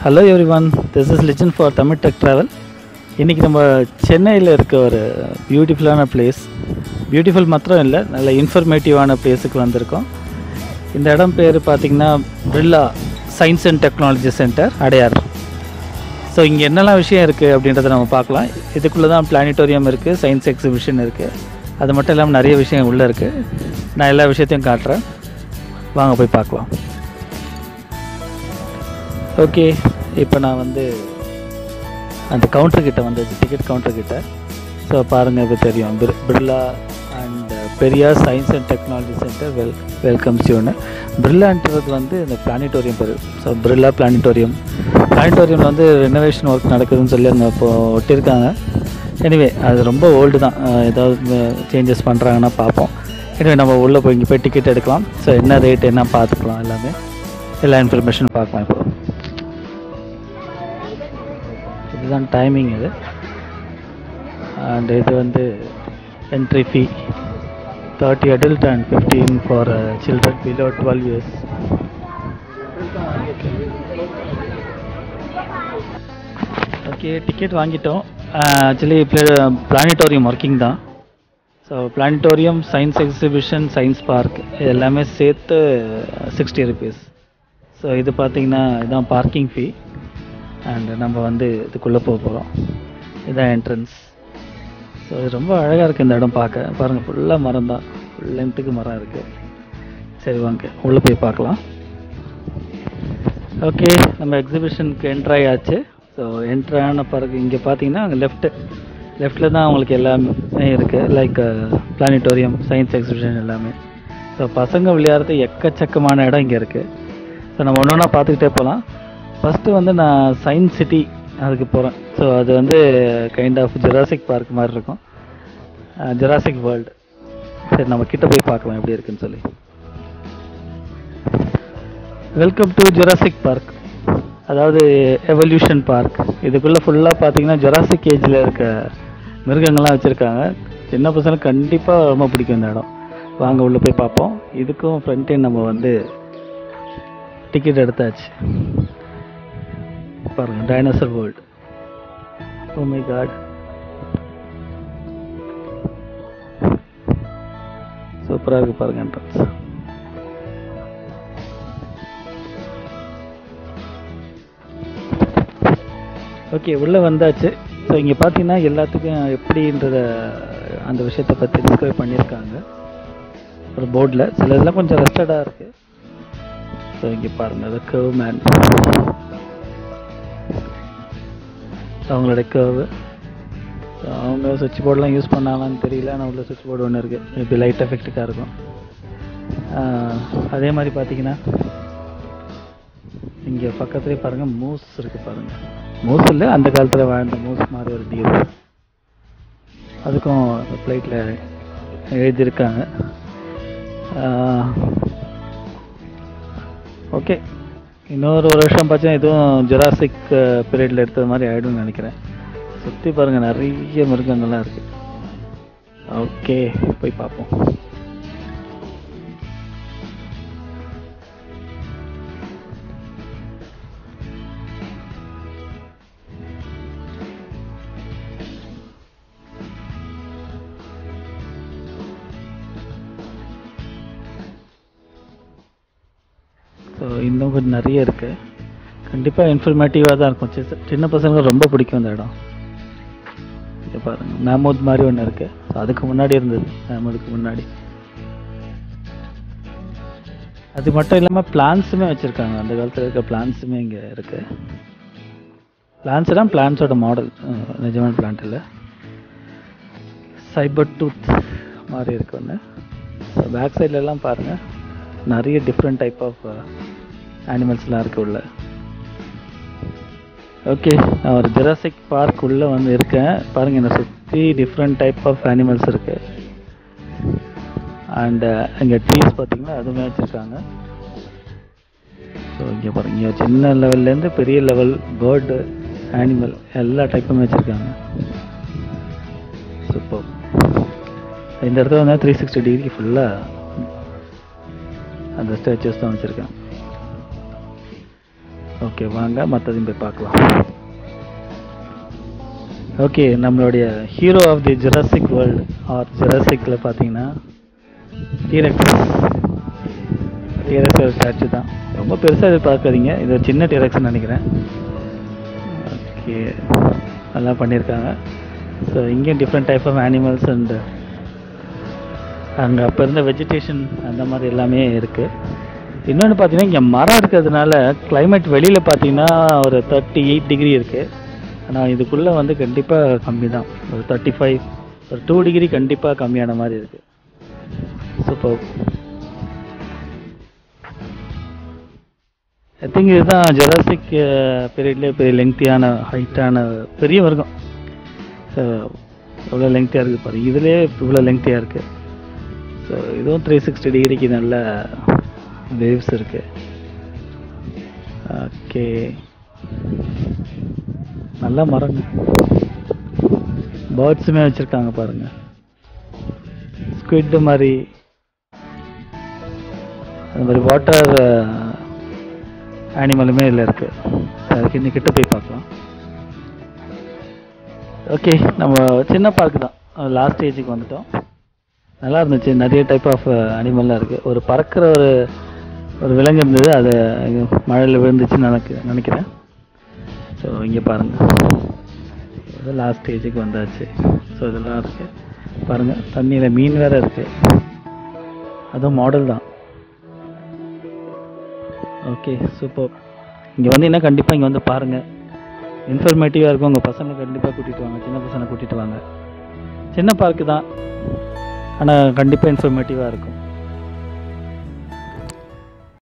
hello everyone this is Lijan for Tamil tech travel இன்றைக்கி நம்ம சென்னையில் இருக்க ஒரு பியூட்டிஃபுல்லான பிளேஸ் பியூட்டிஃபுல் மாத்திரம் இல்லை நல்ல இன்ஃபர்மேட்டிவான பிளேஸுக்கு வந்திருக்கோம் இந்த இடம் பேர் பார்த்திங்கன்னா Birla science and technology centre Adyar so இங்கே என்னெல்லாம் விஷயம் இருக்குது அப்படின்றத நம்ம பார்க்கலாம் இதுக்குள்ளே தான் பிளானிட்டோரியம் இருக்குது சயின்ஸ் எக்ஸிபிஷன் இருக்குது அது மட்டும் இல்லாமல் நிறைய விஷயம் உள்ளே இருக்குது நான் எல்லா விஷயத்தையும் காட்டுறேன் வாங்க போய் பார்க்கலாம் ஓகே இப்போ நான் வந்து அந்த கவுண்டர் கிட்ட வந்து டிக்கெட் கவுண்டர் கிட்ட ஸோ பாருங்கள் இப்போ தெரியும் பிர் Birla and Periyar science and technology centre வெல் வெல்கம்ஸ் யூன்னு பிர்லான்றது வந்து இந்த பிளானிட்டோரியம் பேர் ஸோ பிர்லா பிளானிட்டோரியம் பிளானிட்டோரியமில் வந்து ரெனோவேஷன் ஒர்க் நடக்குதுன்னு சொல்லி அங்கே இப்போ ஒட்டியிருக்காங்க எனிவே அது ரொம்ப ஓல்டு தான் அஹ் ஏதாவது சேஞ்சஸ் பண்ணுறாங்கன்னா பார்ப்போம் எனவே நம்ம உள்ளே போய் இங்கே போய் டிக்கெட் எடுக்கலாம் ஸோ என்ன ரேட் என்ன பார்த்துக்கலாம் எல்லாமே எல்லா இன்ஃபர்மேஷன் பார்க்கலாம் இப்போ இதுதான் டைமிங் இது அண்ட் இது வந்து entry fee thirty adult and fifteen for children below twelve years okay ticket வாங்கிட்டோம் ஆக்சுவலி பிளானிட்டோரியம் ஒர்க்கிங் தான் so planetarium science exhibition science park இது எல்லாமே சேர்த்து சிக்ஸ்டி ருபீஸ் ஸோ இது பார்த்தீங்கன்னா இதுதான் பார்க்கிங் ஃபீ அண்ட் நம்ம வந்து இதுக்குள்ளே போக போகிறோம் இதுதான் என்ட்ரன்ஸ் ஸோ இது ரொம்ப அழகாக இருக்குது இந்த இடம் பார்க்க பாருங்கள் ஃபுல்லாக மரம் தான் ஃபுல் லென்த்துக்கு மரம் இருக்குது சரி வாங்க உள்ளே போய் பார்க்கலாம் ஓகே நம்ம எக்ஸிபிஷனுக்கு என்ட்ரு ஆயாச்சு ஸோ என்ட்ரு ஆன பிறகு இங்கே பார்த்தீங்கன்னா அங்கே லெஃப்ட்டு லெஃப்ட்டில் தான் உங்களுக்கு எல்லாமே இருக்குது லைக் பிளானிட்டோரியம் சயின்ஸ் எக்ஸிபிஷன் எல்லாமே ஸோ பசங்க விளையாடுறது எக்கச்சக்கமான இடம் இங்கே இருக்குது ஸோ நம்ம ஒன்று ஒன்றா பார்த்துக்கிட்டே போகலாம் ஃபஸ்ட்டு வந்து நான் சயின்ஸ் சிட்டி அதுக்கு போகிறேன் ஸோ அது வந்து கைண்ட் ஆஃப் ஜெராசிக் பார்க் மாதிரி இருக்கும் ஜெராசிக் வேர்ல்டு சரி நம்ம கிட்ட போய் பார்க்கலாம் எப்படி இருக்குன்னு சொல்லி வெல்கம் டு ஜெராசிக் பார்க் அதாவது எவல்யூஷன் பார்க் இதுக்குள்ளே ஃபுல்லாக பார்த்தீங்கன்னா ஜெராசிக் ஏஜில் இருக்க மிருகங்கள்லாம் வச்சுருக்காங்க சின்ன பசங்க கண்டிப்பாக ரொம்ப பிடிக்கும் இந்த இடம் வாங்க உள்ளே போய் பார்ப்போம் இதுக்கும் ஃப்ரண்ட் நம்ம வந்து டிக்கெட் எடுத்தாச்சு பாருங்க dinosaur world oh my God சூப்பராக இருக்கு பாருங்க என்ட்ரன்ஸ் ஓகே உள்ளே வந்தாச்சு ஸோ இங்கே பார்த்தீங்கன்னா எல்லாத்துக்கும் எப்படின்றத அந்த விஷயத்தை பற்றி டிஸ்கிரைப் பண்ணியிருக்காங்க ஒரு போர்டில் சில இதெல்லாம் கொஞ்சம் ரெஸ்டடாக இருக்குது ஸோ இங்கே பாருங்கள் அது கர்வ் மேன் அவங்களோட கர்வு அவங்க சுவிட்ச் போர்டெலாம் யூஸ் பண்ணாங்களான்னு தெரியல ஆனால் உள்ள சுவிட்ச் போர்டு ஒன்று இருக்குது மேபி லைட் எஃபெக்ட்டுக்காக இருக்கும் ஆஹ் அதே மாதிரி பார்த்தீங்கன்னா இங்கே பக்கத்துலேயே பாருங்கள் மூஸ் இருக்குது பாருங்கள் மூஸ் இல்லை அந்த காலத்தில் வாழ்ந்த மூஸ் மாதிரி ஒரு டீர் அதுக்கும் ஃப்ளைட்டில் எழுதியிருக்காங்க ஓகே இன்னொரு ஒரு வருஷம் பார்த்தா இதுவும் ஜெராசிக் பீரியடில் எடுத்தது மாதிரி ஆகிடும்னு நினைக்கிறேன் சுற்றி பாருங்கள் நிறைய மிருகங்கள்லாம் இருக்குது ஓகே போய் பார்ப்போம் ஸோ இன்னும் கொஞ்சம் நிறைய இருக்குது கண்டிப்பாக இன்ஃபர்மேட்டிவாக தான் இருக்கும் சின்ன சின்ன பசங்களுக்கு ரொம்ப பிடிக்கும் இந்த இடம் இங்கே பாருங்கள் மேமூத் மாதிரி ஒன்று இருக்குது ஸோ அதுக்கு முன்னாடி இருந்தது மேமூதுக்கு முன்னாடி அது மட்டும் இல்லாமல் பிளான்ஸுமே வச்சுருக்காங்க அந்த காலத்தில் இருக்க பிளான்ஸுமே இங்கே இருக்குது பிளான்ஸ் தான் பிளான்ஸோட மாடல் நிஜமான பிளான்ட் இல்லை சைபர் டூத் மாதிரி இருக்கு ஒன்று ஸோ பேக் சைட்லலாம் பாருங்கள் நிறைய டிஃப்ரெண்ட் டைப் ஆஃப் அனிமல்ஸ்லாம் இருக்கு உள்ள ஓகே நான் ஒரு ஜெராசிக் பார்க் உள்ளே வந்து இருக்கேன் பாருங்கள் என்னை சுற்றி டிஃப்ரெண்ட் டைப் ஆஃப் அனிமல்ஸ் இருக்கு அண்ட் இங்கே ட்ரீஸ் பார்த்தீங்கன்னா அதுவுமே வச்சுருக்காங்க ஸோ இங்கே பாருங்க இங்கே சின்ன லெவல்லேருந்து பெரிய லெவல் பேர்டு அனிமல் எல்லா டைப்புமே வச்சுருக்காங்க சூப்பர் இந்த இடத்துல வந்து த்ரீ சிக்ஸ்டி டிகிரி ஃபுல்லாக அந்த ஸ்டேச்சஸ் தான் வச்சுருக்கேன் ஓகே வாங்க மற்றதையும் போய் பார்க்கலாம் ஓகே நம்மளுடைய hero of the Jurassic world or ஜெராசிக்கில் பார்த்தீங்கன்னா டீரெக்ஸ் டீரெக்ஸ் ஒரு ஸ்டாச்சு தான் ரொம்ப பெருசாக எதிர்பார்க்காதீங்க இது ஒரு சின்ன டீரெக்ஸ்னு நினைக்கிறேன் ஓகே நல்லா பண்ணியிருக்காங்க ஸோ இங்கேயும் different type of animals and அங்கே அப்போ இருந்த வெஜிடேஷன் அந்த மாதிரி எல்லாமே இருக்குது இன்னொன்று பார்த்தீங்கன்னா இங்கே மரம் இருக்கிறதுனால climate வெளியில் பார்த்தீங்கன்னா ஒரு தேர்ட்டி எயிட் டிகிரி இருக்குது ஆனால் இதுக்குள்ளே வந்து கண்டிப்பாக கம்மி தான் ஒரு தேர்ட்டி ஃபைவ் ஒரு டூ டிகிரி கண்டிப்பாக கம்மியான மாதிரி இருக்குது சூப்பர் ஐ திங்க் இதுதான் ஜெராசிக் பீரியட்லேயே பெரிய லெங்க்தியான ஹைட்டான பெரிய வர்க்கம் ஸோ எவ்வளோ லெங்க்த்தியாக இருக்குது பாருங்க இதுலேயே இவ்வளோ லெங்க்த்தியாக இருக்குது ஸோ இதுவும் த்ரீ சிக்ஸ்டி டிகிரிக்கு நல்ல வேவ்ஸ் இருக்கு ஓகே நல்ல மரங்க பேர்ட்ஸுமே வச்சுருக்காங்க பாருங்க ஸ்குவிட் மாதிரி அந்த மாதிரி வாட்டர் அனிமலுமே இதில் இருக்கு அதுக்கு இன்னும் கிட்ட போய் பார்க்கலாம் ஓகே நம்ம சின்ன பார்க் தான் லாஸ்ட் ஸ்டேஜுக்கு வந்துட்டோம் நல்லா இருந்துச்சு நிறைய டைப் ஆஃப் அனிமல்லாம் இருக்குது ஒரு பறக்கிற ஒரு ஒரு விலங்கு இருந்தது அது மழையில் விழுந்துச்சுன்னு எனக்கு நினைக்கிறேன் ஸோ இங்கே பாருங்கள் லாஸ்ட் ஸ்டேஜுக்கு வந்தாச்சு ஸோ இதெல்லாம் இருக்குது பாருங்கள் தண்ணியில் மீன் வேறு இருக்குது அதுவும் மாடல் தான் ஓகே சூப்பர் இங்கே வந்தீங்கன்னா கண்டிப்பாக இங்கே வந்து பாருங்கள் இன்ஃபர்மேட்டிவாக இருக்கும் உங்கள் பசங்களை கண்டிப்பாக கூட்டிகிட்டு வாங்க சின்ன பசங்களை கூட்டிகிட்டு வாங்க சின்ன பார்க்கு தான் ஆனால் கண்டிப்பாக இன்ஃபர்மேட்டிவாக இருக்கும்